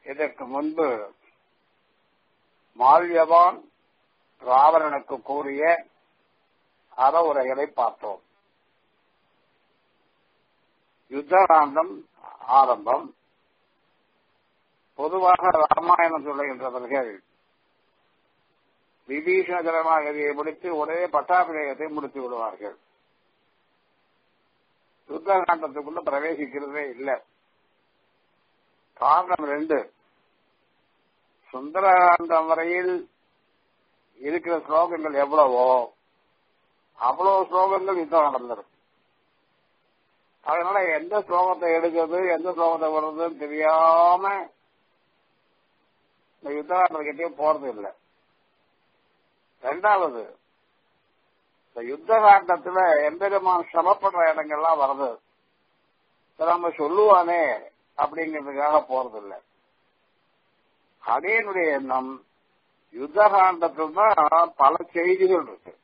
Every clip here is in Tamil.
இதற்கு முன்பு மால்யவான் ராவணனுக்கு கூறிய அறவுரைகளை பார்த்தோம் யுத்தகாண்டம் ஆரம்பம் பொதுவாக ராமாயணம் சொல்லுகின்றவர்கள் விபீஷண ஜனநாயகதியை முடித்து ஒரே பட்டாபிஷேகத்தை முடித்து விடுவார்கள் யுத்தகாண்டத்துக்குள்ள பிரவேசிக்கிறதே இல்லை காரணம் ரெண்டு சுந்தரகாண்டம் வரையில் இருக்கிற ஸ்லோகங்கள் எவ்வளவோ அவ்வளவு ஸ்லோகங்கள் யுத்தகாண்டத்தில் இருக்கு அதனால எந்த ஸ்லோகத்தை எடுக்கிறது எந்த ஸ்லோகத்தை வர்றதுன்னு தெரியாம இந்த யுத்தகாண்டத்துக்கிட்டே போறது இல்லை ரெண்டாவது இந்த யுத்த காண்டத்துல எம்பெருமான் சிரமப்படுற இடங்கள்லாம் வருது நம்ம சொல்லுவானே அப்படிங்கிறதுக்காக போறதில்லை அதேனுடைய எண்ணம் யுத்த காண்டத்தில் தான் பல செய்திகள் இருக்கு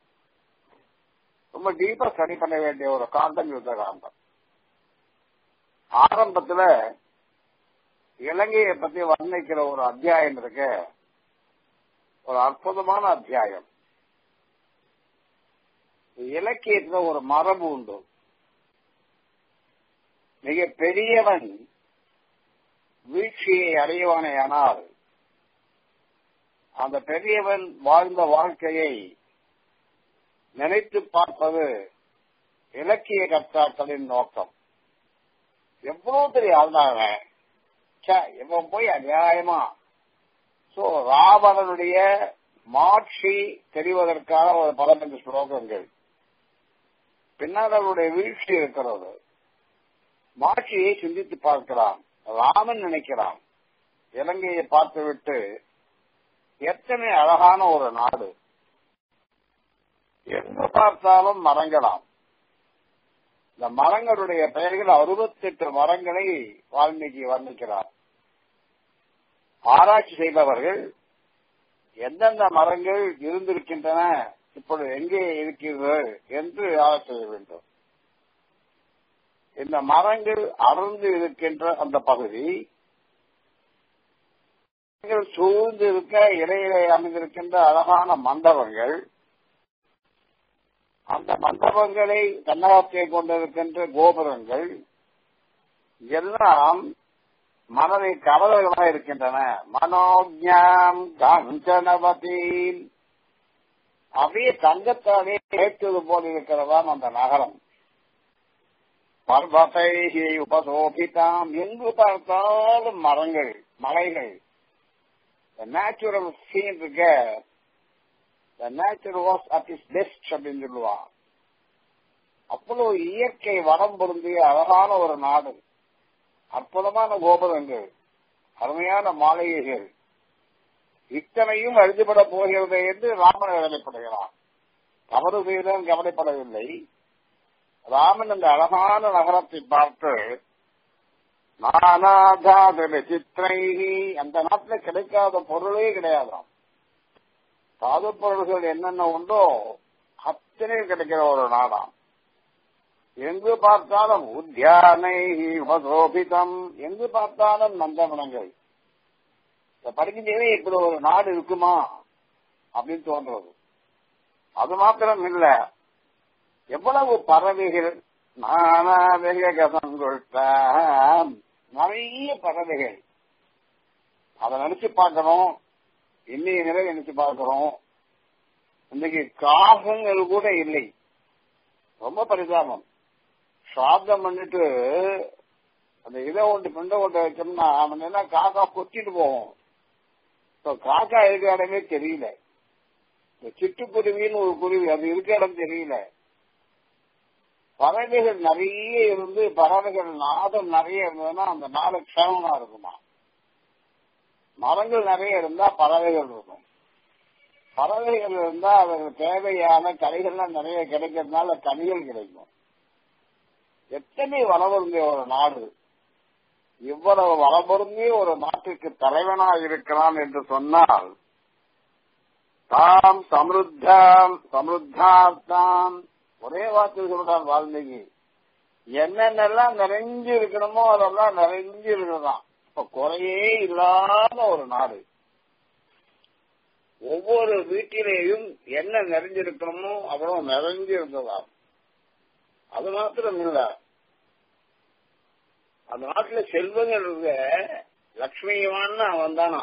ரொம்ப டீப்பா ஸ்டடி பண்ண வேண்டிய ஒரு காண்டம் யுத்த காண்டம் ஆரம்பத்துல இலங்கையை பத்தி வர்ணிக்கிற ஒரு அத்தியாயம் இருக்கு ஒரு அற்புதமான அத்தியாயம் இலக்கியத்துல ஒரு மரபு உண்டு மிக பெரியவன் வீழ்ச்சியை அடையவானேயானால் அந்த பெரியவன் வாழ்ந்த வாழ்க்கையை நினைத்து பார்ப்பது இலக்கிய கர்த்தாக்களின் நோக்கம் எவ்வளவு பெரிய ஆள்தாங்க இவன் போய் அநியாயமா சோ ராவணனுடைய மாட்சி தெரிவதற்கான ஒரு பதினைந்து ஸ்லோகங்கள் பின்னால் அவருடைய வீழ்ச்சி இருக்கிறது மாட்சியை சிந்தித்து பார்க்கிறான் ராமன் நினைக்கிறான் இலங்கையை பார்த்துவிட்டு எத்தனை அழகான ஒரு நாடு எங்க பார்த்தாலும் மரங்களாம் இந்த மரங்களுடைய பெயர்கள் அறுபத்தெட்டு மரங்களை வால்மீகி வர்ணிக்கிறார் ஆராய்ச்சி செய்பவர்கள் எந்தெந்த மரங்கள் இருந்திருக்கின்றன இப்பொழுது எங்கே இருக்கிறது என்று ஆராய்ச்சி செய்ய வேண்டும் இந்த மரங்கள் அடர்ந்து இருக்கின்ற அந்த பகுதி சூழ்ந்து இருக்க இடையிலே அமைந்திருக்கின்ற அழகான மண்டபங்கள் அந்த மண்டபங்களை தன்னகத்தை கொண்டிருக்கின்ற கோபுரங்கள் எல்லாம் மனதை கவலைகளாக இருக்கின்றன மனோஜாம் காஞ்சனவதீன் அப்படியே தங்கத்தாலே ஏற்றுவது போல் இருக்கிறதாம் அந்த நகரம் பர்வத்தை உபசோபித்தாம் எங்கு பார்த்தாலும் மரங்கள் மலைகள் நேச்சுரல் சீன் இருக்க nature was at its best அப்படின்னு சொல்லுவான் அவ்வளவு இயற்கை வரம் பொருந்திய அழகான ஒரு நாடு அற்புதமான கோபுரங்கள் அருமையான மாளிகைகள் இத்தனையும் அழிந்துபட போகிறது என்று ராமன் கவலைப்படுகிறான் தவறு செய்தான் கவலைப்படவில்லை ராமன் அந்த அழகான நகரத்தை பார்த்து நானாதாத சித்திரை அந்த நாட்டில் கிடைக்காத பொருளே கிடையாதாம் சாது பொருள்கள் என்னென்ன உண்டோ அத்தனை கிடைக்கிற ஒரு நாடாம் எங்கு பார்த்தாலும் உத்தியானை உபசோபிதம் எங்கு பார்த்தாலும் நந்தவனங்கள் படிக்கின்றே இப்படி ஒரு நாடு இருக்குமா அப்படின்னு தோன்றது அது மாத்திரம் இல்ல எவ்வளவு பறவைகள் நானாவேகம் நிறைய பறவைகள் அதை நினைச்சு பார்க்கணும் இன்னைய நிலை நினைச்சு பார்க்கிறோம் இன்னைக்கு காகங்கள் கூட இல்லை ரொம்ப பரிதாபம் சாப்தம் பண்ணிட்டு அந்த இதை ஒன்று பிண்ட ஒன்று வச்சோம்னா அவன் என்ன காக்கா கொத்திட்டு போவோம் இப்போ காக்கா இருக்கிற இடமே தெரியல இந்த சிட்டுக்குருவின்னு ஒரு குருவி அது இருக்க இடம் தெரியல பறவைகள் நிறைய இருந்து பறவைகள் நாதம் நிறைய இருந்ததுன்னா அந்த நாடு க்ஷேமமா இருக்குமா மரங்கள் நிறைய இருந்தா பறவைகள் இருக்கும் பறவைகள் இருந்தா அதற்கு தேவையான கனிகள்லாம் நிறைய கிடைக்கிறதுனால கனிகள் கிடைக்கும் எத்தனை வளபொருந்திய ஒரு நாடு இவ்வளவு வளபொருந்திய ஒரு நாட்டுக்கு தலைவனாக இருக்கிறான் என்று சொன்னால் தாம் சமருத்தாம் சமருத்தார்த்தாம் ஒரே வார்த்தை சொல்றான் வால்மீகி என்னென்னலாம் நிறைஞ்சு இருக்கணுமோ அதெல்லாம் நிறைஞ்சு இருக்கதான் இப்ப குறையே இல்லாத ஒரு நாடு ஒவ்வொரு வீட்டிலேயும் என்ன நிறைஞ்சிருக்கணுமோ அவ்வளவு நிறைஞ்சு இருந்ததாம் அது மாத்திரம் இல்ல அந்த நாட்டுல செல்வங்கள் இருக்க லக்ஷ்மியவான்னு அவன் தானா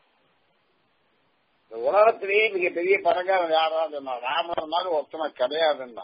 இந்த உலகத்திலேயே மிகப்பெரிய பணக்காரன் யாராவது ராமன் மாதிரி ஒருத்தனை கிடையாதுன்னா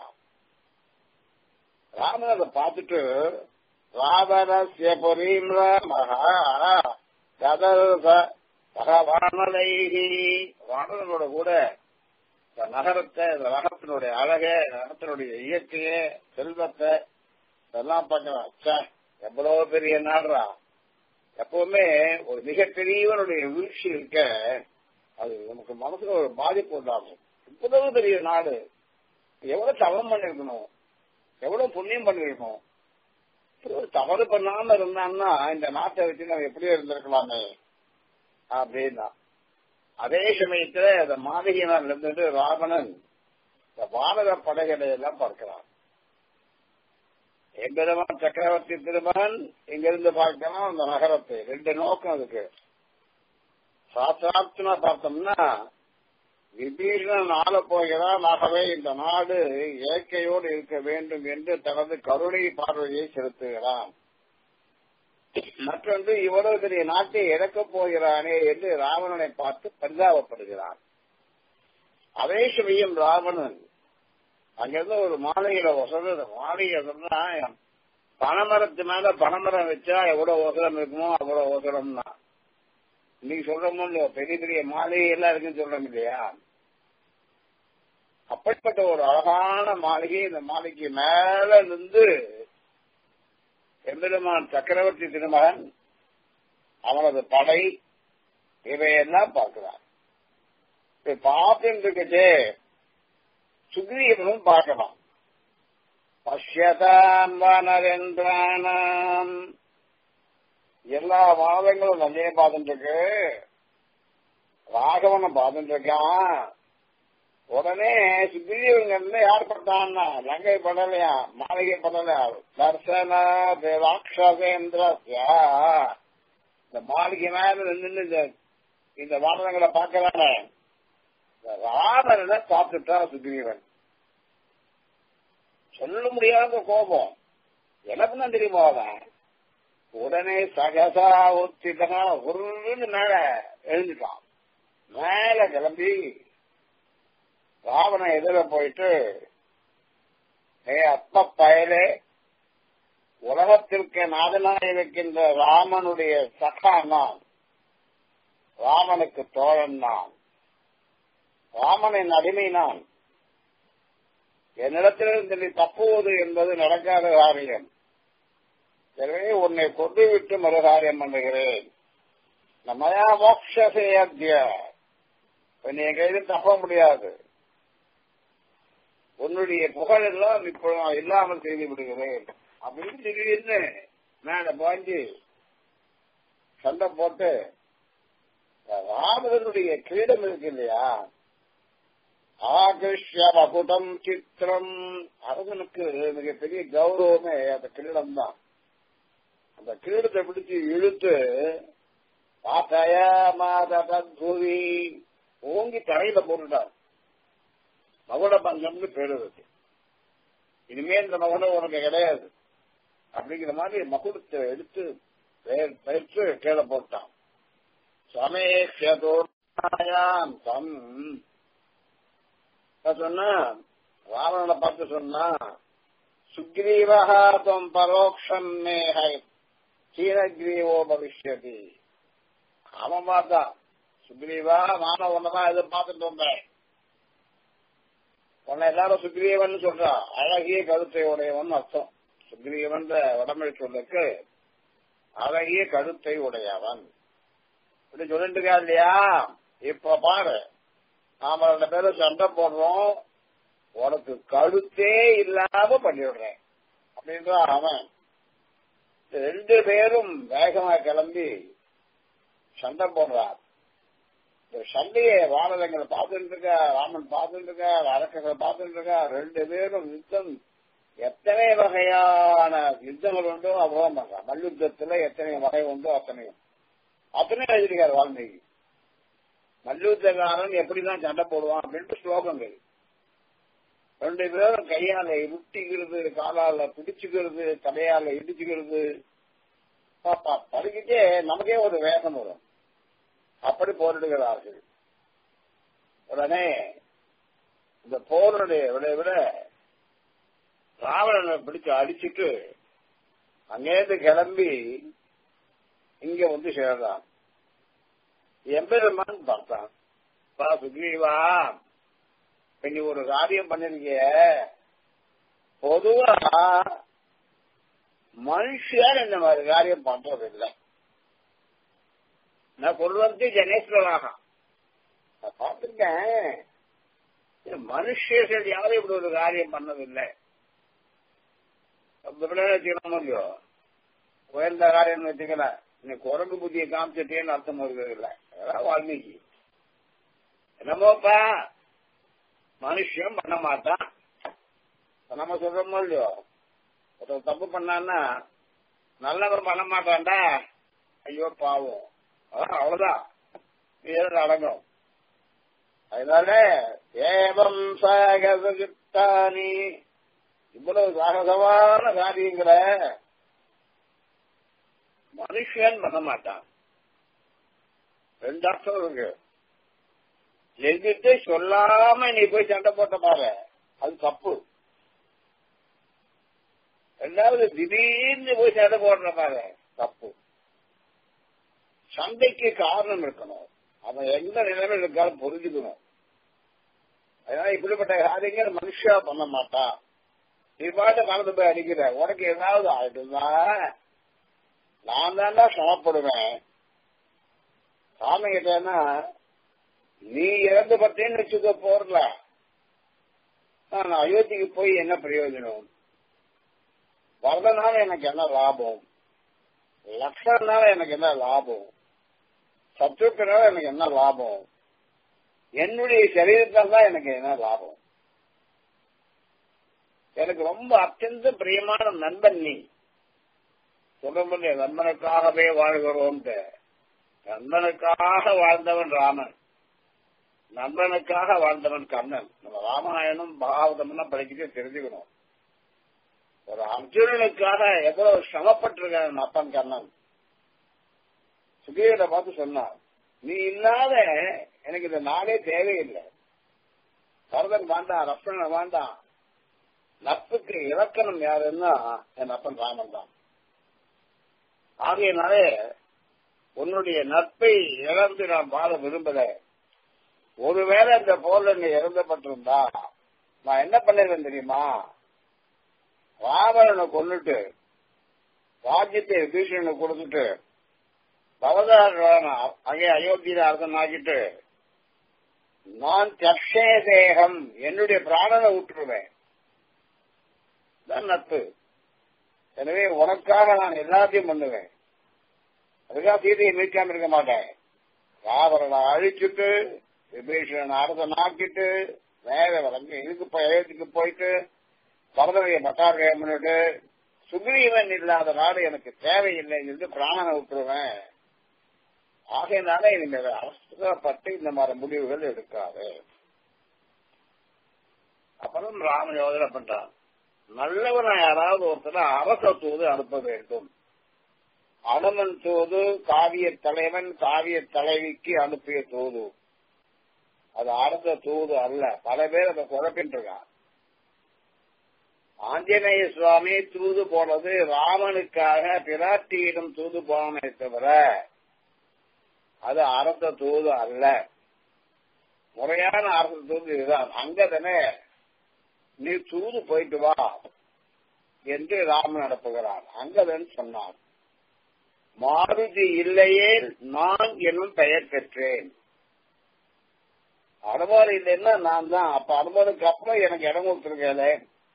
ராமன் அதை பார்த்துட்டு ராவணஸ்ய புரீம் மகா கதர்ச சகவானலைகி வானவனோட கூட இந்த நகரத்தை இந்த நகரத்தினுடைய அழக நகரத்தினுடைய இயற்கைய செல்வத்தை இதெல்லாம் பார்க்கலாம் எவ்வளவு பெரிய நாடுறா எப்பவுமே ஒரு மிகப்பெரியவனுடைய வீழ்ச்சி இருக்க அது நமக்கு மனசுல ஒரு பாதிப்பு உண்டாகும் இவ்வளவு பெரிய நாடு எவ்வளவு தவம் பண்ணிருக்கணும் எவ்வளவு புண்ணியம் பண்ணிருக்கணும் தவறு பண்ணாம இருந்தான்னா இந்த நாட்டை வச்சு நம்ம எப்படியோ இருந்திருக்கலாமே அப்படின்னா அதே சமயத்துல அந்த மாளிகையினால் இருந்துட்டு ராவணன் இந்த வானர படைகளை எல்லாம் பார்க்கிறான் எம்பெருமான் சக்கரவர்த்தி திருமகன் இங்கிருந்து பார்க்கலாம் அந்த நகரத்தை ரெண்டு நோக்கம் அதுக்கு சாஸ்திரார்த்தமா பார்த்தோம்னா விபீஷணன் ஆள போகிறான் ஆகவே இந்த நாடு இயற்கையோடு இருக்க வேண்டும் என்று தனது கருணை பார்வையை செலுத்துகிறான் மற்றொன்று இவ்வளவு பெரிய நாட்டை இறக்கப் போகிறானே என்று ராவணனை பார்த்து பரிதாபப்படுகிறான் அதே சமயம் ராவணன் அங்கிருந்து ஒரு மாளிகையில வசதி மாளிகை சொன்னா பனைமரத்து மேல பனைமரம் வச்சா எவ்வளவு ஒசரம் இருக்குமோ அவ்வளவு ஒசரம்னா நீ சொல்றோமோ இல்லையோ பெரிய பெரிய மாளிகை எல்லாம் இருக்குன்னு சொல்றோம் இல்லையா அப்படிப்பட்ட ஒரு அழகான மாளிகை இந்த மாளிகை மேல நின்று எம்பெருமான் சக்கரவர்த்தி திருமகன் அவனது படை இவையெல்லாம் பார்க்கிறான் பார்த்துட்டு இருக்கச்சே சுக்ரீவனும் பார்க்கலாம் பஷ்யதாம் வனரென்றானாம் எல்லா வாதங்களும் நல்லே பார்த்துட்டு இருக்கு ராகவனை பார்த்துட்டு இருக்கான் உடனே சுக்ரீவன் யார் பட்டான்னா லங்கை படலையா மாளிகை படலையா தர்சன ராட்சசேந்திரஸ்யா இந்த மாளிகை மேல நின்று இந்த வானங்களை பார்க்கறானே ராமனை சாப்பிட்டுட்டான் சுக்ரீவன் சொல்ல முடியாத கோபம் எனக்கு தான் தெரியுமா அவன் உடனே சகசா ஒத்திட்டனா உருன்னு மேல எழுந்துட்டான் மேல கிளம்பி ராவண எதிர போயிட்டு ஏ அப்ப பயலே உலகத்திற்கு நாதனாக இருக்கின்ற ராமனுடைய சகா நான் ராமனுக்கு தோழன் நான் ராமனின் அடிமை நான் என்னிடத்திலிருந்து நீ தப்புவது என்பது நடக்காத காரியம் எனவே உன்னை கொண்டு விட்டு மறுகாரியம் பண்ணுகிறேன் நம்மயா மோக்ஷசே அத்திய நீ என் கையில் தப்ப முடியாது உன்னுடைய புகழ் எல்லாம் இப்போ இல்லாமல் செய்து விடுகிறேன் அப்படின்னு திடீர்னு மேல பாஞ்சு சண்டை போட்டு ராமனுடைய கிரீடம் இருக்கு இல்லையா ஆகிருஷ்ய மகுடம் சித்திரம் அரசனுக்கு மிகப்பெரிய கௌரவமே அந்த கிரீடம் தான் அந்த கிரீடத்தை பிடிச்சு இழுத்து பாத்தய மாதவி ஓங்கி தரையில போட்டுட்டார் மகுட பஞ்சம்னு பேரு இருக்கு இனிமே இந்த மகுடம் உனக்கு கிடையாது அப்படிங்கிற மாதிரி மகுடத்தை எடுத்து பயிற்று கீழே போட்டான் சமேஷதோயாம் தம் சொன்னா ராவணனை பார்த்து சொன்னா சுக்ரீவா துவம் பரோக்ஷம் மேஹை சீனகிரீவோ பவிஷ்யதி அவன் பார்த்தான் சுக்ரீவா நானும் உன்னதான் எதிர்பார்த்துட்டு வந்தேன் உன்னை எல்லாரும் சுக்ரீவன் சொல்றா அழகிய கருத்தை உடையவன் அர்த்தம் சுக்ரீவன் வடமொழி சொல்லுக்கு அழகிய கருத்தை உடையவன் இப்படி சொல்லிட்டு இருக்கா இல்லையா இப்ப பாரு நாம ரெண்டு பேரும் சண்டை போடுறோம் உனக்கு கழுத்தே இல்லாம பண்ணிவிடுறேன் அப்படின்றான் அவன் ரெண்டு பேரும் வேகமா கிளம்பி சண்டை போடுறார் இந்த சண்டையை வானரங்களை பார்த்துட்டு இருக்கா ராமன் பார்த்துட்டு இருக்கா அரக்கர்கள் பார்த்துட்டு இருக்கா ரெண்டு பேரும் யுத்தம் எத்தனை வகையான யுத்தங்கள் உண்டோ அவ்வளவு பண்றான் மல்யுத்தத்துல எத்தனை வகை உண்டோ அத்தனையும் அத்தனை எழுதியிருக்காரு வால்மீகி மல்யுத்தக்காரன் எப்படிதான் சண்டை போடுவான் அப்படின்ட்டு ஸ்லோகங்கள் ரெண்டு பேரும் கையால முட்டிக்கிறது காலால பிடிச்சுக்கிறது தலையால இடிச்சுக்கிறது பாப்பா படிக்கிட்டே நமக்கே ஒரு வேகம் வரும் அப்படி போரிடுகிறார்கள் உடனே இந்த போருடைய விட ராவணனை பிடிச்சு அடிச்சுட்டு அங்கேருந்து கிளம்பி இங்க வந்து சேர்றான் எம்பெருமான் பார்த்தான் பா சுக்ரீவா நீ ஒரு காரியம் பண்ணிருக்கிய பொதுவா மனுஷன் இந்த மாதிரி காரியம் பண்றது இல்லை நான் சொல்றது ஜனேஸ்வராக நான் பார்த்திருக்கேன் மனுஷர்கள் யாரும் இப்படி ஒரு காரியம் பண்ணதில்லை வச்சுக்கணும் இல்லையோ உயர்ந்த காரியம் வச்சுக்கல நீ குரங்கு புத்தியை காமிச்சிட்டேன்னு அர்த்தம் வருகிறது இல்லை அதான் வால்மீகி என்னமோப்பா மனுஷன் பண்ண மாட்டான் நம்ம சொல்றோமோ இல்லையோ ஒருத்தர் தப்பு பண்ணான்னா நல்லவன் பண்ண மாட்டான்டா ஐயோ பாவம் அதான் அவ்வளவுதான் இது அடங்கும் அதனால ஏவம் சாகசகித்தானி இவ்வளவு சாகசமான காரியங்களை மனுஷன் பண்ண மாட்டான் ரெண்டு அர்த்தம் இருக்கு எங்கிட்ட சொல்லாம நீ போய் சண்டை போட்ட பாரு அது தப்பு ரெண்டாவது திடீர்னு போய் சண்டை போடுற பாரு தப்பு சண்டைக்கு காரணம் இருக்கணும் அவன் எந்த நிலைமையில் இருக்காலும் புரிஞ்சுக்கணும் அதனால இப்படிப்பட்ட காரியங்கள் மனுஷா பண்ண மாட்டான் நீ பாட்டு கலந்து போய் அடிக்கிற உனக்கு ஏதாவது ஆயிட்டுனா நான் தான்டா சமப்படுவேன் சாமி கிட்டேன்னா நீ இறந்து பட்டேன்னு வச்சுக்க போறல நான் அயோத்திக்கு போய் என்ன பிரயோஜனம் வரதனால எனக்கு என்ன லாபம் லட்சணனால எனக்கு என்ன லாபம் சத்துருக்கனால எனக்கு என்ன லாபம் என்னுடைய சரீரத்தால் தான் எனக்கு என்ன லாபம் எனக்கு ரொம்ப அத்தியந்த பிரியமான நண்பன் நீ சொல்ல முடியாது நண்பனுக்காகவே வாழ்கிறோம்ட்டு நண்பனுக்காக வாழ்ந்தவன் ராமன் நண்பனுக்காக வாழ்ந்தவன் கண்ணன் நம்ம ராமாயணம் பாகவதம் படிச்சுட்டு தெரிஞ்சுக்கணும் ஒரு அர்ஜுனனுக்காக எவ்வளவு சிரமப்பட்டிருக்கான் அப்பன் கண்ணன் சுகீரை பார்த்து சொன்னான் நீ இல்லாத எனக்கு இந்த நாளே தேவையில்லை பரதன் வேண்டாம் ரப்பன வேண்டாம் நட்புக்கு இலக்கணம் யாருன்னா என் அப்பன் ராமன் தான் ஆகையினாலே உன்னுடைய நட்பை இழந்து நான் வாழ விரும்பல ஒருவேளை இந்த போர்ல நீ இறந்தப்பட்டிருந்தா நான் என்ன பண்ணிருந்தேன் தெரியுமா ராவணனை கொண்டுட்டு ராஜ்யத்தை விபீஷணனுக்கு கொடுத்துட்டு பவதார அங்கே அயோத்தியில அரசன் ஆக்கிட்டு நான் தர்ஷே தேகம் என்னுடைய பிராணனை விட்டுருவேன் தான் நட்பு எனவே உனக்காக நான் எல்லாத்தையும் பண்ணுவேன் அதுக்காக சீதையை மீட்காம இருக்க மாட்டேன் ராவரனை அழிச்சுட்டு விபீஷணன் அரசன் ஆக்கிட்டு வேற வளர்ந்து இதுக்கு போய் அயோத்திக்கு போயிட்டு பரதவைய பட்டாரகம் பண்ணிட்டு சுக்ரீவன் இல்லாத நாடு எனக்கு தேவையில்லைன்னு சொல்லி பிராணனை விட்டுருவேன் ஆகையினால இனிமேல் அவசரப்பட்டு இந்த மாதிரி முடிவுகள் எடுக்காது அப்புறம் ராம யோஜனை பண்றான் நல்லவனை யாராவது ஒருத்தர் அரச தூது அனுப்ப வேண்டும் அனுமன் தூது காவிய தலைவன் காவிய தலைவிக்கு அனுப்பிய தூது அது அரச தூது அல்ல பல பேர் அதை குழப்பிட்டு இருக்கான் ஆஞ்சநேய சுவாமி தூது போனது ராமனுக்காக பிராட்டியிடம் தூது போனே தவிர அது அரச தூது அல்ல முறையான அரச தூது இதுதான் அங்கதானே நீ தூது போயிட்டு வா என்று ராமன் நடப்புகிறான் அங்கதன் சொன்னான் மாருதி இல்லையே நான் என்னும் பெயர் பெற்றேன் அனுமார் இல்லைன்னா நான் தான் அப்ப அனுமாருக்கு அப்புறம் எனக்கு இடம் கொடுத்துருக்கேன்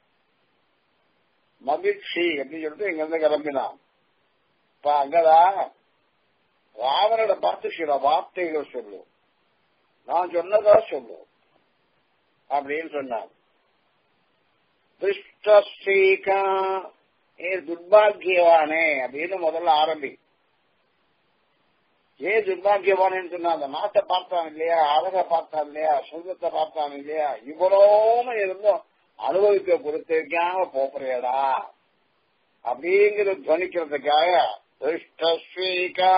மகிழ்ச்சி அப்படின்னு சொல்லிட்டு இங்க இருந்து கிளம்பினான் இப்ப அங்கதான் ராவனோட பார்த்து சில வார்த்தைகள் சொல்லும் நான் சொன்னதா சொல்லும் அப்படின்னு சொன்னான் திருஷ்டஸ்ரீகா ஏ துர்பாகியவானே அப்படின்னு முதல்ல ஆரம்பி ஏன் துர்பாக்கியவானு சொன்னா அந்த நாட்டை பார்த்தான் இல்லையா அழக பார்த்தான் இல்லையா சொந்தத்தை பார்த்தான் இல்லையா இவ்வளவுமே இருந்தும் அனுபவிக்க கொடுத்திருக்காம போப்பறையடா அப்படிங்கிற துவனிக்கிறதுக்காக திருஷ்டஸ்வீகா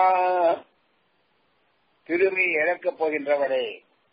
திரும்பி இழக்கப் போகின்றவளே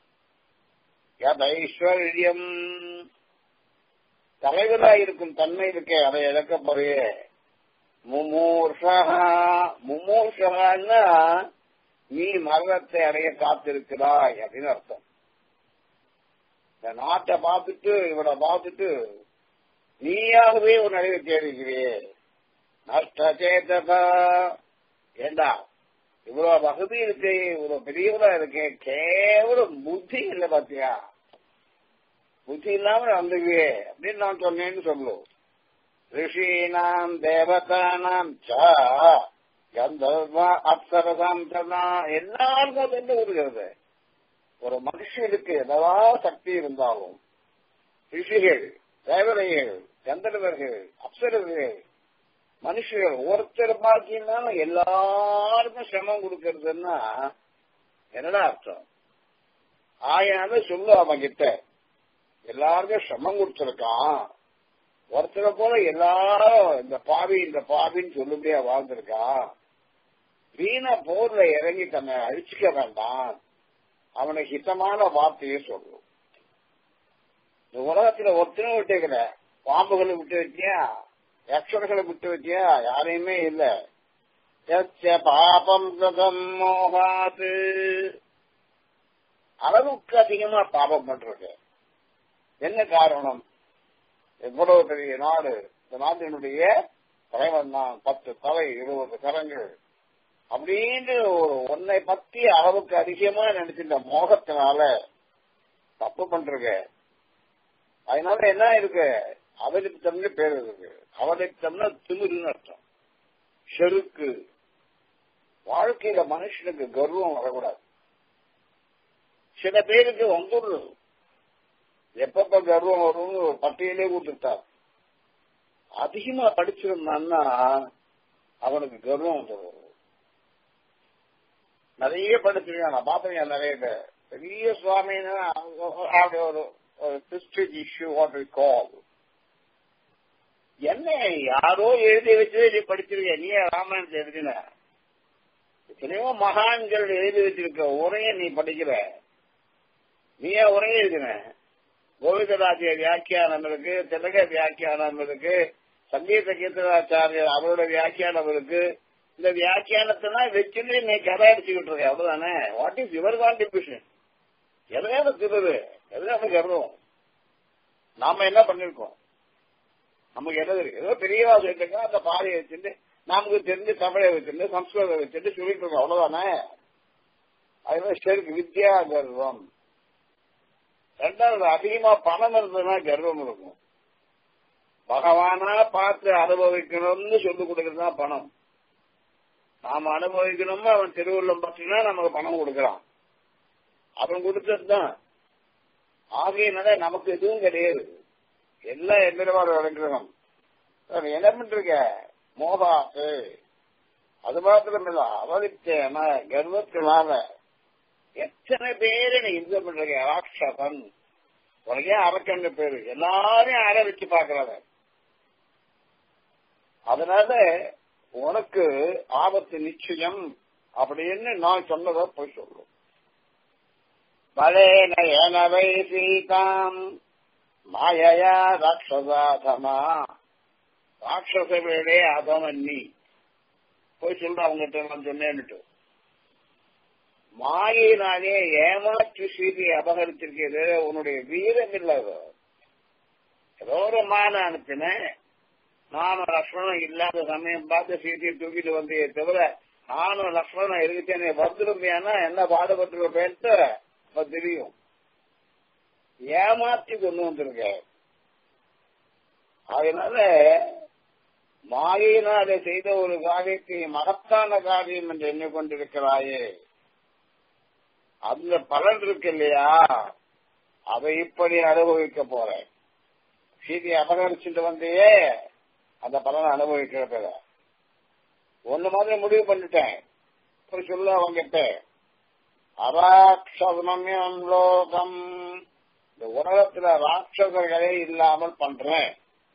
ஐஸ்வர்யம் தலைவராயிருக்கும் தன்மை இருக்கே அதை இழக்க போறியே முமூர்ஷா முமூர்ஷகான்னா நீ மரணத்தை அடைய காத்திருக்கிறாய் அப்படின்னு அர்த்தம் இந்த நாட்டை பார்த்துட்டு இவனை பார்த்துட்டு நீயாகவே ஒரு அழிவை தேடுகிறியே நஷ்டச்சேதா ஏண்டா இவ்வளவு வசதி இருக்கு இவ்வளவு பெரியவரா இருக்கே கேவலம் புத்தி இல்லை பாத்தியா புத்தி இல்லாம வந்துக்குவே அப்படின்னு நான் சொன்னேன்னு சொல்லுவோம் ரிஷீனாம் தேவதானாம் கந்தர்வா அப்சரதாம் எல்லாருக்கும் அது என்ன வருகிறது ஒரு மனுஷனுக்கு எதவா சக்தி இருந்தாலும் ரிஷிகள் தேவதைகள் கந்தர்வர்கள் அப்சரர்கள் மனுஷர்கள் ஒருத்தர் பாக்கியம்னாலும் எல்லாருக்கும் சிரமம் கொடுக்கறதுன்னா என்னடா அர்த்தம் ஆயாத சொல்லு அவன் கிட்ட எல்லாருக்கும் சிரமம் கொடுத்துருக்கான் ஒருத்தரை போல எல்லாரும் இந்த பாவி இந்த பாவின்னு சொல்லும்படியா வாழ்ந்திருக்கான் வீண போர்ல இறங்கி தன்னை அழிச்சுக்க வேண்டாம் அவனை ஹிதமான வார்த்தையை சொல்லும் இந்த உலகத்துல ஒருத்தனும் விட்டுக்கல பாம்புகளை விட்டு வச்சியா யக்ஷர்களை விட்டு வச்சியா யாரையுமே இல்ல பாபம் பிரதம் மோகாது அளவுக்கு அதிகமா பாபம் பண்றது என்ன காரணம் எவ்வளவு பெரிய நாடு இந்த நாட்டினுடைய தலைவன் தான் பத்து தலை இருபது கரங்கள் அப்படின்னு ஒரு உன்னை பத்தி அளவுக்கு அதிகமா நினைச்சிருந்த மோகத்தினால தப்பு பண்றீங்க அதனால என்ன இருக்கு அவலிப்தம்னு பேர் இருக்கு அவலிப்தம்னா திமிருன்னு அர்த்தம் செருக்கு வாழ்க்கையில மனுஷனுக்கு கர்வம் வரக்கூடாது சில பேருக்கு வந்துடுறது எப்பப்ப கர்வம் வரும்னு ஒரு பட்டியலே கொடுத்துட்டார் அதிகமா படிச்சிருந்தான்னா அவனுக்கு கர்வம் வந்துடும் நிறைய படிச்சிருக்கான் நான் பார்த்தேன் நிறைய பேர் பெரிய சுவாமின்னா அப்படி ஒரு பிஸ்டிக் இஷ்யூ வாட் வி கால் என்ன யாரோ எழுதி வச்சதே நீ படிச்சிருக்க நீ ராமாயணத்தை எழுதின எத்தனையோ மகான்கள் எழுதி வச்சிருக்க உரைய நீ படிக்கிற நீ ஏன் உரைய எழுதின கோவிந்தராஜ வியாக்கியானம் இருக்கு திலக வியாக்கியானம் இருக்கு சங்கீத கீர்த்தனாச்சாரியர் அவரோட வியாக்கியானம் இருக்கு இந்த வியாக்கியானத்தெல்லாம் வச்சுட்டு நீ கதை அடிச்சுக்கிட்டு இருக்க அவ்வளவுதானே வாட் இஸ் யுவர் கான்ட்ரிபியூஷன் எதையாவது திருது எதையாவது கருதும் நாம என்ன பண்ணிருக்கோம் நமக்கு என்ன தெரியும் ஏதோ பெரியவா சொல்லிட்டு அந்த பாதையை வச்சுட்டு நமக்கு தெரிஞ்சு தமிழை வச்சுட்டு சம்ஸ்கிருதம் வச்சுட்டு சொல்லிட்டு இருக்கோம் அவ்வளவுதானே அதுதான் சரி வித்யா கர்வம் ரெண்டாவது அதிகமா பணம் இருந்ததுன்னா கர்வம் இருக்கும் பகவானா பார்த்து அனுபவிக்கணும்னு சொல்லிக் கொடுக்கறது தான் பணம் நாம அனுபவிக்கணும்னு அவன் திருவுள்ளம் பற்றினா நமக்கு பணம் கொடுக்கறான் அவன் கொடுத்தது தான் ஆகையினால நமக்கு எதுவும் கிடையாது எல்லாம் எந்திரவாறு அனுகிரகம் என்ன பண்றீங்க மோகாசு அது மாத்திரம் இல்ல அவலித்தேன கர்வத்தினால எத்தனை பேரு நீ இந்த பண்றீங்க ராட்சசன் உனக்கே அரக்கன்னு பேரு எல்லாரையும் அற வச்சு பாக்குறாங்க அதனால உனக்கு ஆபத்து நிச்சயம் அப்படின்னு நான் சொன்னதை போய் சொல்லும் பலேன எனவே சீதாம் மாயையா ராட்சசாதமா ராட்சச வேடே அதமன் நீ போய் சொல்ற அவங்ககிட்ட நான் சொன்னேன்னுட்டு மாயினாலே ஏமாற்றி சீதை அபகரிச்சிருக்கிறது உன்னுடைய வீரம் இல்ல ஏதோ ஒரு மான அனுப்பினேன் நானும் லக்ஷ்மணன் இல்லாத சமயம் பார்த்து சீதையை தூக்கிட்டு வந்தே தவிர நானும் லக்ஷ்மணன் இருக்குச்சேனே வந்துருமையானா என்ன பாடுபட்டுருப்பேன்ட்டு அப்ப தெரியும் ஏமாத்தி கொண்டு வந்திருக்க அதனால மாயினாலே செய்த ஒரு காரியத்தை மகத்தான காரியம் என்று எண்ணிக்கொண்டிருக்கிறாயே அந்த பலன் இருக்கு இல்லையா அதை இப்படி அனுபவிக்க போறேன் சீதையை அபகரிச்சுட்டு வந்தையே அந்த பலனை அனுபவிக்கிறத ஒண்ணு மாதிரி முடிவு பண்ணிட்டேன் ஒரு சொல்லு அவங்கிட்ட அராட்சதனம் லோகம் இந்த உலகத்துல ராட்சசர்களே இல்லாமல் பண்றேன்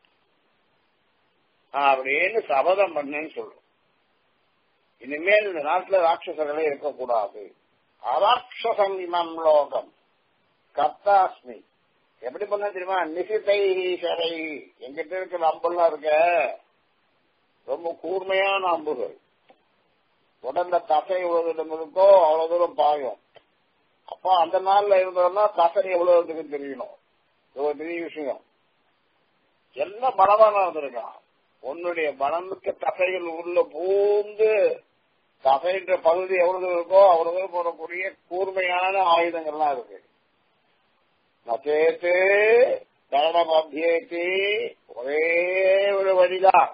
அப்படின்னு சபதம் பண்ணேன்னு சொல்றோம் இனிமேல் இந்த நாட்டுல ராட்சசர்களே இருக்கக்கூடாது அராட்சசம் இமம் லோகம் கர்த்தாஸ்மி எப்படி பண்ண தெரியுமா நிசிதை ஈஸ்வரை எங்கிட்ட இருக்கிற அம்பெல்லாம் இருக்க ரொம்ப கூர்மையான அம்புகள் உடல்ல தசை எவ்வளவு தூரம் இருக்கோ அவ்வளவு தூரம் பாயும் அப்ப அந்த நாள்ல இருந்தோம்னா தசை எவ்வளவு இருக்குன்னு தெரியணும் இது ஒரு பெரிய விஷயம் என்ன பலவானா இருந்திருக்கான் உன்னுடைய பலமிக்க தசைகள் உள்ள பூந்து தசைன்ற பகுதி எவ்வளவு இருக்கோ அவ்வளவு தூரம் போடக்கூடிய கூர்மையான ஆயுதங்கள்லாம் இருக்கு நச்சேத்து தரணம் அத்தியேத்தி ஒரே ஒரு வழிதான்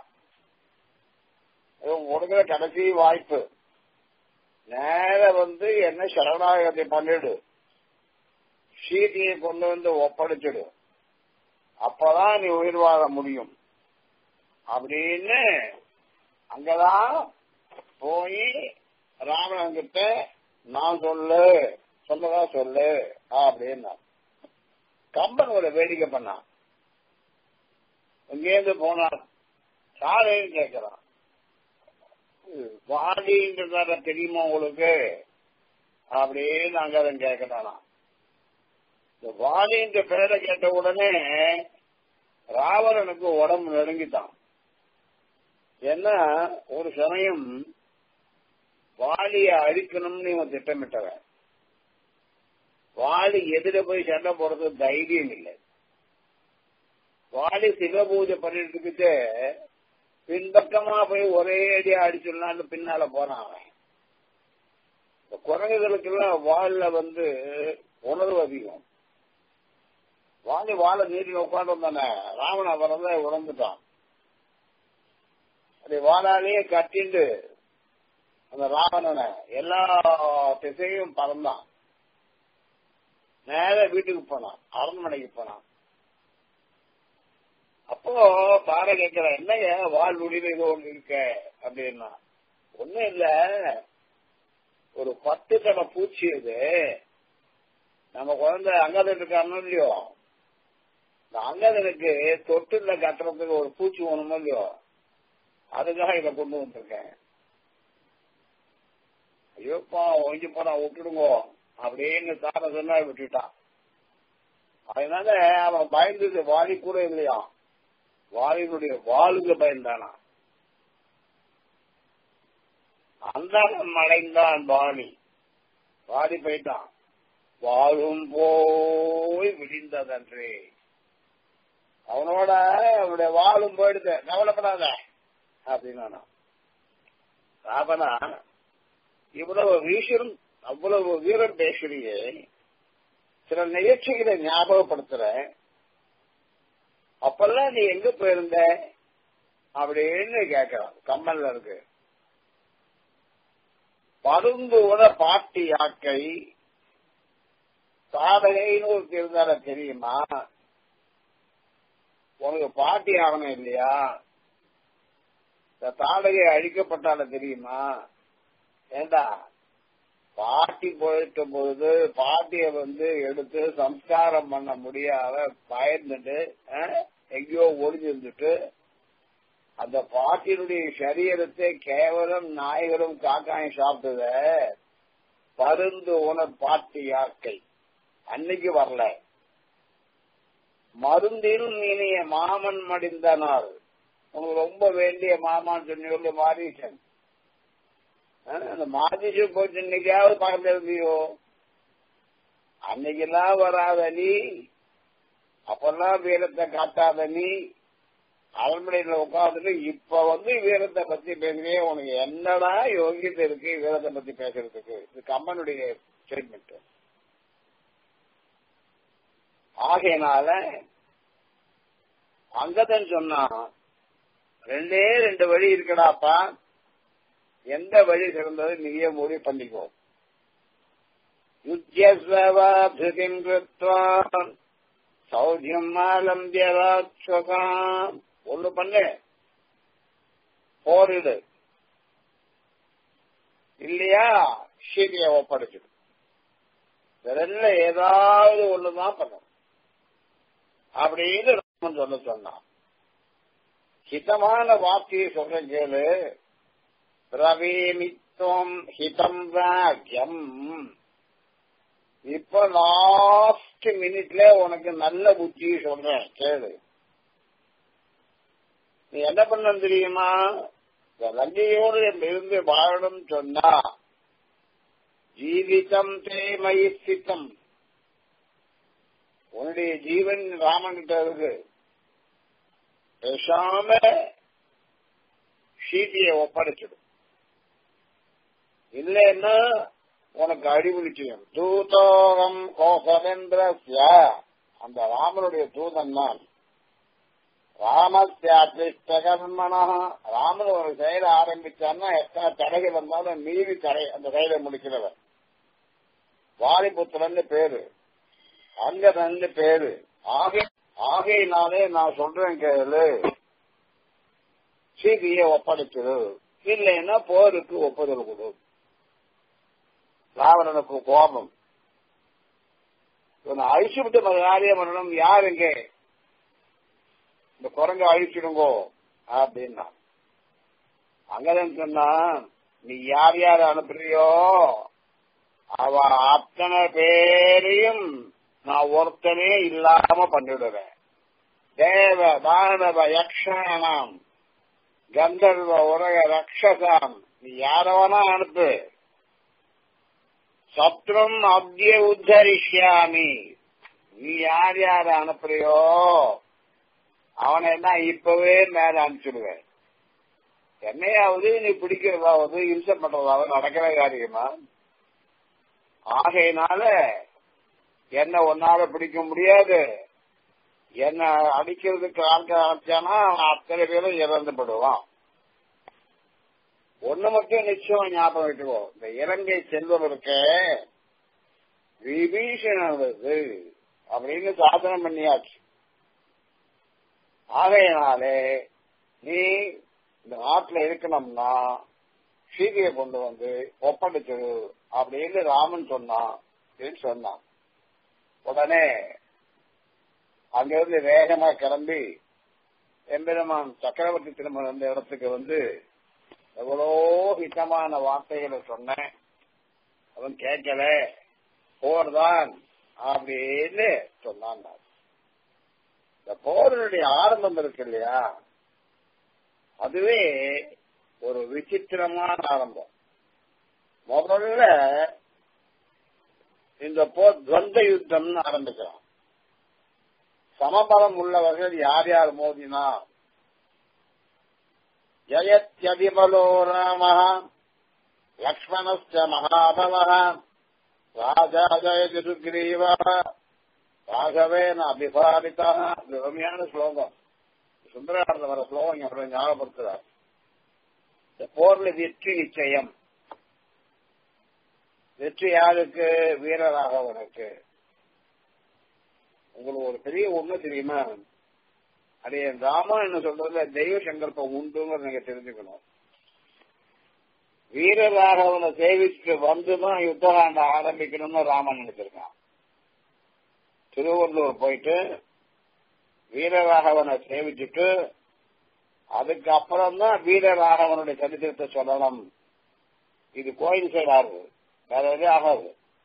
உனக்கு கடைசி வாய்ப்பு நேர வந்து என்ன சரணாகத்தை பண்ணிடு சீட்டியை கொண்டு வந்து ஒப்படைச்சிடு அப்பதான் நீ உயிர் வாழ முடியும் அப்படின்னு அங்கதான் போய் ராவணன் கிட்ட நான் சொல்லு சொல்லதா சொல்லு அப்படின்னா கம்பன் ஒரு வேடிக்கை பண்ணான் இங்கேருந்து போனார் சாலைன்னு கேட்கிறான் வாடின்றதால தெரியுமா உங்களுக்கு அப்படின்னு அங்கதான் கேட்கிறானா இந்த வாலின்ற பேரை கேட்ட உடனே ராவணனுக்கு உடம்பு நெருங்கிட்டான் ஏன்னா ஒரு சமயம் வாலிய அழிக்கணும்னு இவன் திட்டமிட்டவன் வாலி எதிர போய் சண்டை போறது தைரியம் இல்லை வாலி சிவ பூஜை பண்ணிட்டு இருக்கிட்டு பின்பக்கமா போய் ஒரே அடியா அடிச்சிடலான்னு பின்னால போறான் அவன் இந்த குரங்குகளுக்கெல்லாம் வால்ல வந்து உணர்வு அதிகம் வாலி வாழை நீட்டி உட்காந்து வந்தானே ராவண வரத உணர்ந்துட்டான் அப்படி வாழாலேயே கட்டிண்டு அந்த ராவணனை எல்லா திசையும் பறந்தான் நேர வீட்டுக்கு போனான் அரண்மனைக்கு போனான் அப்போ பாட கேட்கிற என்னங்க வாழ் முடிவு இது ஒண்ணு இருக்க அப்படின்னா ஒண்ணும் இல்ல ஒரு பத்து தடவை பூச்சி இது நம்ம குழந்தை அங்கதன் இருக்கானோ இல்லையோ இந்த அங்கதனுக்கு தொட்டுல கட்டுறதுக்கு ஒரு பூச்சி ஒண்ணுமோ இல்லையோ அதுக்காக இதை கொண்டு வந்திருக்கேன் ஐயோப்பா ஒழிஞ்சு போனா விட்டுடுங்க அப்படின்னு தார சொன்னா விட்டுட்டான் அதனால அவன் பயந்தது வாலி கூட இல்லையா வாலினுடைய வாளுக்கு பயந்தானா அந்தாரம் அடைந்தான் வாலி வாலி போயிட்டான் வாழும் போய் விடிந்ததன்றே அவனோட அவனுடைய வாழும் போயிடுது கவலைப்படாத அப்படின்னா ராபனா இவ்வளவு வீசரும் அவ்வளவு வீரம் பேசுறியே சில நிகழ்ச்சிகளை ஞாபகப்படுத்துற அப்பெல்லாம் நீ எங்க போயிருந்த அப்படின்னு கேட்கிறான் கம்மல்ல இருக்கு பருந்துவன பாட்டி யாக்கை சாதகைன்னு ஒரு இருந்தால தெரியுமா உனக்கு பாட்டி ஆகணும் இல்லையா இந்த தாடகை அழிக்கப்பட்டால தெரியுமா ஏண்டா பாட்டி போயிட்ட பொழுது பாட்டிய வந்து எடுத்து சம்ஸ்காரம் பண்ண முடியாத பயந்துட்டு எங்கேயோ ஒளிஞ்சிருந்துட்டு அந்த பாட்டியினுடைய சரீரத்தை கேவலம் நாய்களும் காக்காயும் சாப்பிட்டத பருந்து உண பாட்டி யாக்கை அன்னைக்கு வரல மருந்தில் இனிய மாமன் மடிந்த நாள் உனக்கு ரொம்ப வேண்டிய மாமான்னு சொன்னி மாரீசன் அந்த மாதீசன் போயிட்டு இன்னைக்காவது பக்கத்துல இருந்தியோ அன்னைக்கெல்லாம் வராத நீ அப்பெல்லாம் வீரத்தை காட்டாத நீ அரண்மனையில உட்காந்துட்டு இப்ப வந்து வீரத்தை பத்தி பேசுறே உனக்கு என்னடா யோகியத்தை இருக்கு வீரத்தை பத்தி பேசுறதுக்கு இது கம்மனுடைய ஸ்டேட்மெண்ட் ஆகையினால அங்கதன் சொன்னா ரெண்டே ரெண்டு வழி இருக்கடாப்பா எந்த வழி சிறந்தது நீயே முடிவு பண்ணிக்கோ யுத்தியஸ்வவாபிருதிம் கிருத்வா சௌஜியம் ஆலம்பிய ராட்சசாம் ஒண்ணு பண்ணு போரிடு இல்லையா சீதையை ஒப்படைச்சிடும் ரெண்டுல ஏதாவது ஒண்ணுதான் பண்ணணும் அப்படின்னு ராமன் சொல்ல சொன்னான் ஹிதமான வார்த்தையை சொல்றேன் கேளு பிரவீமித்வம் ஹிதம் வாக்கியம் இப்ப லாஸ்ட் மினிட்ல உனக்கு நல்ல புத்தி சொல்றேன் கேளு நீ என்ன பண்ண தெரியுமா லங்கையோடு இருந்து வாழணும் சொன்னா ஜீவிதம் தேமயி சித்தம் உன்னுடைய ஜீவன் ராமன் கிட்ட இருக்கு பேசாம சீதையை ஒப்படைச்சிடும் இல்லைன்னா உனக்கு அடிபிடிச்சிடும் தூதோகம் கோசவேந்திர அந்த ராமனுடைய தூதன் தான் ராமஸ்யாத்மனா ராமன் ஒரு செயலை ஆரம்பிச்சான்னா எத்தனை தடைகள் வந்தாலும் மீறி தடை அந்த செயலை முடிக்கிறவர் வாலிபுத்திரன்னு பேரு அங்கதன்னு பேரு ஆகை ஆகையினாலே நான் சொல்றேன் கேளு சீதையை ஒப்படைச்சிடு இல்லைன்னா போருக்கு ஒப்புதல் கொடு ராவணனுக்கு கோபம் இவனை அழிச்சுவிட்டு காரியம் பண்ணணும் யார் இங்க இந்த குரங்க அழிச்சிடுங்கோ அப்படின்னா அங்கதான் சொன்னா நீ யார் யார் அனுப்புறியோ அவ அத்தனை பேரையும் நான் ஒருத்தனே இல்லாம பண்ணிவிடுவேன் தேவ தானவ யக்ஷானாம் கந்தர்வ உலக ரக்ஷசாம் நீ யாரவனா அனுப்பு சத்ரம் அப்திய உத்தரிஷ்யாமி நீ யார் யார அனுப்புறியோ அவனை என்ன இப்பவே மேல அனுப்பிச்சுடுவேன் என்னையாவது நீ பிடிக்கிறதாவது இம்சை பண்றதாவது நடக்கிற காரியமா ஆகையினால என்ன ஒன்னால பிடிக்க முடியாது என்ன அடிக்கிறதுக்கு ஆட்கள் அடிச்சானா அவன் அத்தனை பேரும் இறந்துபடுவான் ஒண்ணு மட்டும் நிச்சயம் ஞாபகம் வச்சுக்கோ இந்த இலங்கை செல்வதற்கு விபீஷணது அப்படின்னு சாதனை பண்ணியாச்சு ஆகையினாலே நீ இந்த நாட்டுல இருக்கணும்னா சீதையை கொண்டு வந்து ஒப்படைச்சிடு அப்படின்னு ராமன் சொன்னான் அப்படின்னு சொன்னான் உடனே அங்கிருந்து வேகமா கிளம்பி எம்பெருமான் சக்கரவர்த்தி திருமணம் அந்த இடத்துக்கு வந்து எவ்வளோ ஹிதமான வார்த்தைகளை சொன்னேன் அவன் கேட்கல போர்தான் அப்படின்னு சொன்னான் இந்த போரினுடைய ஆரம்பம் இருக்கு இல்லையா அதுவே ஒரு விசித்திரமான ஆரம்பம் முதல்ல இந்த போர் துவந்த யுத்தம்னு ஆரம்பிக்கிறான் சமபலம் உள்ளவர்கள் யார் யார் மோதினா ஜயத்யதிபலோ ராம லக்ஷ்மணஸ்ய மகாபல ராஜா ஜயதி சுக்ரீவ ராகவேன அபிபாரிதா அருமையான ஸ்லோகம் சுந்தராடல வர ஸ்லோகம் இங்க ஞாபகப்படுத்துறார் இந்த போர்ல வெற்றி நிச்சயம் வெற்றி யாருக்கு வீரராகவனுக்கு உங்களுக்கு ஒரு பெரிய ஒண்ணு தெரியுமா அது என் ராமாயணம் சொல்றதுல தெய்வ சங்கல்பம் உண்டுன்னு நீங்க தெரிஞ்சுக்கணும் வீரராகவனை சேவிச்சுட்டு வந்துதான் யுத்தகாண்ட ஆரம்பிக்கணும்னு ராமன் நினைச்சிருக்கான் திருவள்ளூர் போயிட்டு வீரராகவனை சேவிச்சுட்டு அதுக்கப்புறம் தான் வீரராகவனுடைய சரித்திரத்தை சொல்லணும் இது கோயில் சைடு ஆகுது வேற எதுவும் ஆகாது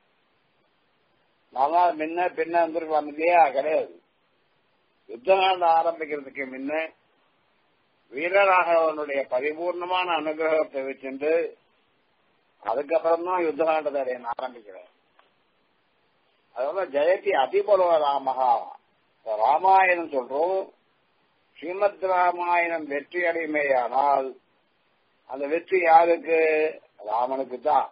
நல்லா முன்ன பின்ன வந்துருக்கலாம் இல்லையா கிடையாது யுத்தகாண்ட ஆரம்பிக்கிறதுக்கு முன்ன வீரராகவனுடைய பரிபூர்ணமான அனுகிரகத்தை வச்சுட்டு அதுக்கப்புறம் தான் யுத்தகாண்டத்தை அடைய ஆரம்பிக்கிறேன் அதனால ஜெயதி அதிபலோ ராமகா ராமாயணம் சொல்றோம் ஸ்ரீமத் ராமாயணம் வெற்றி அடைமையானால் அந்த வெற்றி யாருக்கு ராமனுக்கு தான்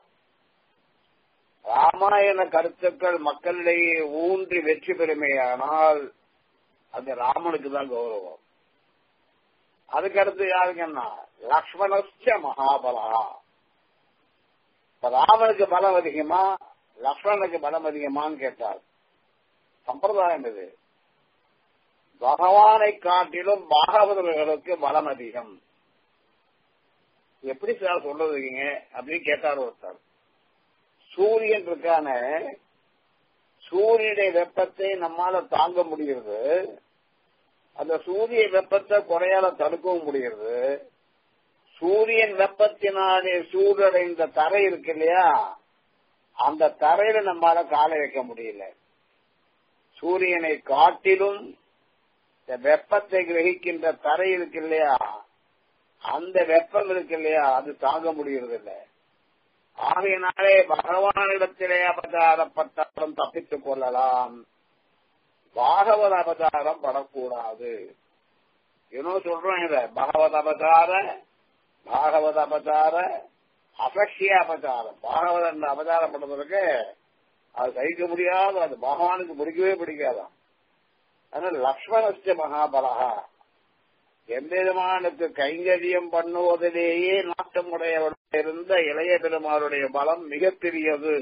ராமாயண கருத்துக்கள் மக்களிடையே ஊன்றி வெற்றி பெருமையானால் அது ராமனுக்கு தான் கௌரவம் அதுக்கடுத்து யாருங்கன்னா லக்ஷ்மணஸ்ய மகாபலா இப்ப ராமனுக்கு பலம் அதிகமா லக்ஷ்மணனுக்கு பலம் அதிகமான்னு கேட்டார் சம்பிரதாயம் இது பகவானை காட்டிலும் பாகவதர்களுக்கு பலம் அதிகம் எப்படி சார் சொல்றதுங்க அப்படின்னு கேட்டார் ஒருத்தர் சூரியன் இருக்கான சூரியனுடைய வெப்பத்தை நம்மால தாங்க முடிகிறது அந்த சூரிய வெப்பத்தை குறையால தடுக்கவும் முடிகிறது சூரியன் வெப்பத்தினாலே சூடடைந்த தரை இருக்கு இல்லையா அந்த தரையில நம்மால காலை வைக்க முடியல சூரியனை காட்டிலும் இந்த வெப்பத்தை கிரகிக்கின்ற தரை இருக்கு இல்லையா அந்த வெப்பம் இருக்கு இல்லையா அது தாங்க முடியறது இல்லை ஆகையினாலே பகவானிடத்திலே அவதாரப்பட்டாலும் தப்பித்துக் கொள்ளலாம் பாகவத அவதாரம் படக்கூடாது இன்னும் சொல்றோம் இத பகவத அவதார பாகவத அவதார அபக்ஷிய அவதாரம் பாகவதன் அவதாரம் பண்றதுக்கு அது சகிக்க முடியாது அது பகவானுக்கு பிடிக்கவே பிடிக்காதான் அதனால லக்ஷ்மணஸ்ட மகாபலகா எம்பெருமானுக்கு கைங்கரியம் பண்ணுவதிலேயே நாட்டமுடையவருடைய இருந்த இளைய பெருமாளுடைய பலம் மிகப்பெரியது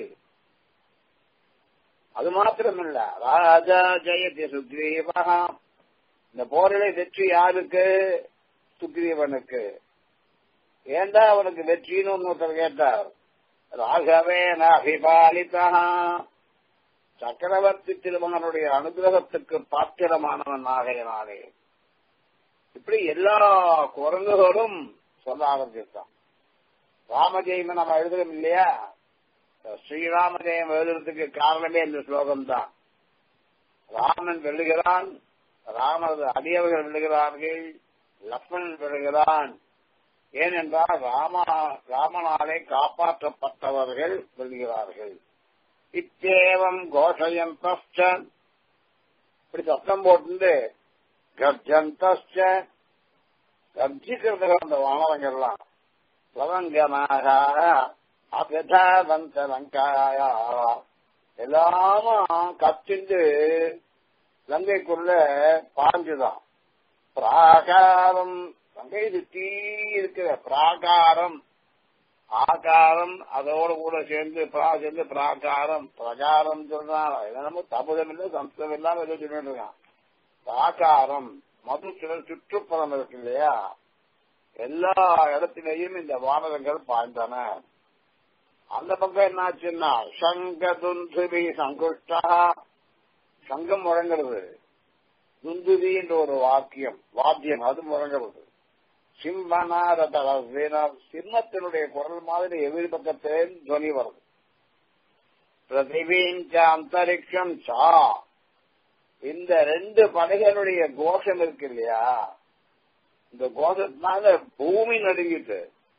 அது மாத்திரமில்ல ராஜா ஜெயதி சுக்ரீவா இந்த போரிலே வெற்றி யாருக்கு சுக்ரீவனுக்கு ஏண்டா அவனுக்கு வெற்றின்னு ஒருத்தர் கேட்டார் ராகவேன அபிபாலிதா சக்கரவர்த்தி திருமகனுடைய அனுகிரகத்துக்கு பாத்திரமானவன் ஆகையினாலே இப்படி எல்லா குரங்குகளும் சொல்ல ஆரம்பிச்சிருக்கான் ராமஜெயம நம்ம எழுதுறோம் இல்லையா ஸ்ரீராமஜெயம் எழுதுறதுக்கு காரணமே இந்த ஸ்லோகம் தான் ராமன் வெல்லுகிறான் ராமனது அடியவர்கள் வெல்லுகிறார்கள் லக்ஷ்மணன் வெல்லுகிறான் ஏனென்றால் ராமா ராமனாலே காப்பாற்றப்பட்டவர்கள் வெல்கிறார்கள் இத்தேவம் கோஷயந்த இப்படி சத்தம் போட்டு கர்ஜந்தஸ்ட கர்ஜிக்கிறது அந்த வானவங்கெல்லாம் லவங்கமாக அபிதாவந்த லங்காயா எல்லாமும் கத்திண்டு லங்கைக்குள்ள பாஞ்சுதான் பிராகாரம் லங்கை சுத்தி இருக்கிற பிராகாரம் ஆகாரம் அதோட கூட சேர்ந்து பிரா சேர்ந்து பிராகாரம் பிரகாரம் சொல்றான் நம்ம தமிழம் இல்லை சம்ஸ்கிருதம் இல்லாம ஏதோ சொல்லிட்டு இருக்கான் பிராகாரம் மதுச்சுடல் சுற்றுப்புறம் இருக்கு இல்லையா எல்லா இடத்திலேயும் இந்த வானரங்கள் பாய்ந்தன அந்த பக்கம் என்னாச்சுன்னா சங்க துந்துபி சங்குஷ்டா சங்கம் முழங்குறது துந்துபி என்ற ஒரு வாக்கியம் வாத்தியம் அது முழங்குறது சிம்மனாரத சிம்மத்தினுடைய குரல் மாதிரி எதிர் பக்கத்திலே துவனி வருது பிரதிபீஞ்ச அந்தரிக்ஷம் சா இந்த ரெண்டு படைகளுடைய கோஷம் இருக்கு இல்லையா இந்த கோஷத்தினால பூமி நடுங்கிட்டு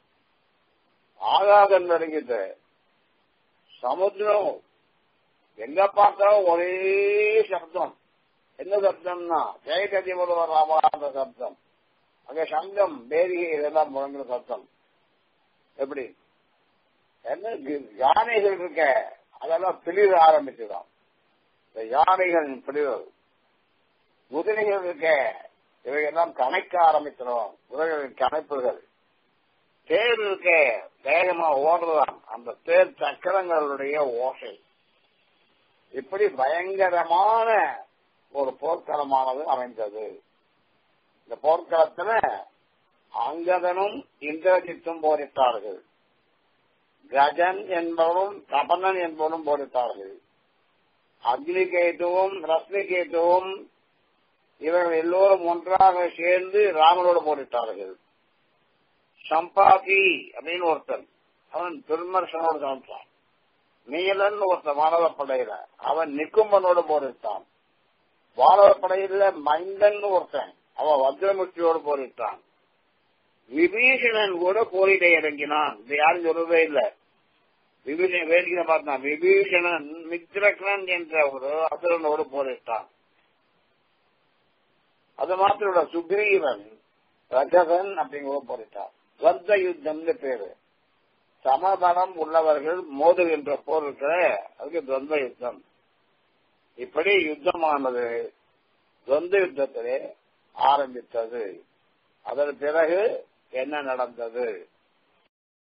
ஆகாதம் நடுங்கிட்டு சமுத்திரம் எங்க பார்த்தாலும் ஒரே சப்தம் என்ன சப்தம்னா ஜெயகதி ஒருவர் ராமாத சப்தம் அங்க சங்கம் பேரிகை இதெல்லாம் முழங்குற சத்தம் எப்படி என்ன யானைகள் இருக்க அதெல்லாம் பிளிர ஆரம்பிச்சுதான் இந்த யானைகள் பிளிவது குதிரைகள் இருக்க இவையெல்லாம் கணைக்க ஆரம்பிக்கிறோம் குதிரைகளின் கணைப்புகள் தேர் இருக்க வேகமா ஓடுறதாம் அந்த தேர் சக்கரங்களுடைய ஓசை இப்படி பயங்கரமான ஒரு போர்க்களமானது அமைந்தது இந்த போர்க்களத்துல அங்கதனும் இந்திரஜித்தும் போரிட்டார்கள் கஜன் என்பவரும் கபனன் என்பவரும் போரிட்டார்கள் அக்னிகேதுவும் ரத்னிகேதுவும் இவர்கள் எல்லோரும் ஒன்றாக சேர்ந்து ராமனோடு போரிட்டார்கள் சம்பாதி அப்படின்னு ஒருத்தன் அவன் துர்மர்சனோடு சமைச்சான் நீலன் ஒருத்தன் மாணவ படையில அவன் நிக்கும்பனோடு போரிட்டான் வானவ படையில மைந்தன் ஒருத்தன் அவன் வஜ்ரமுஷ்டியோடு போரிட்டான் விபீஷணன் கூட போரிட இறங்கினான் இது யாரும் சொல்லவே இல்லை விபீஷன் வேடிக்கை பார்த்தான் விபீஷணன் மித்ரக்னன் என்ற ஒரு அசுரனோடு போரிட்டான் அது மாத்திரம் சுக்ரீவன் ரஜகன் அப்படிங்கிற போரிட்டான் துவந்த யுத்தம்னு பேரு சமபலம் உள்ளவர்கள் மோதுகின்ற போர் இருக்கிற அதுக்கு துவந்த யுத்தம் இப்படி யுத்தமானது துவந்த யுத்தத்திலே ஆரம்பித்தது அதன் பிறகு என்ன நடந்தது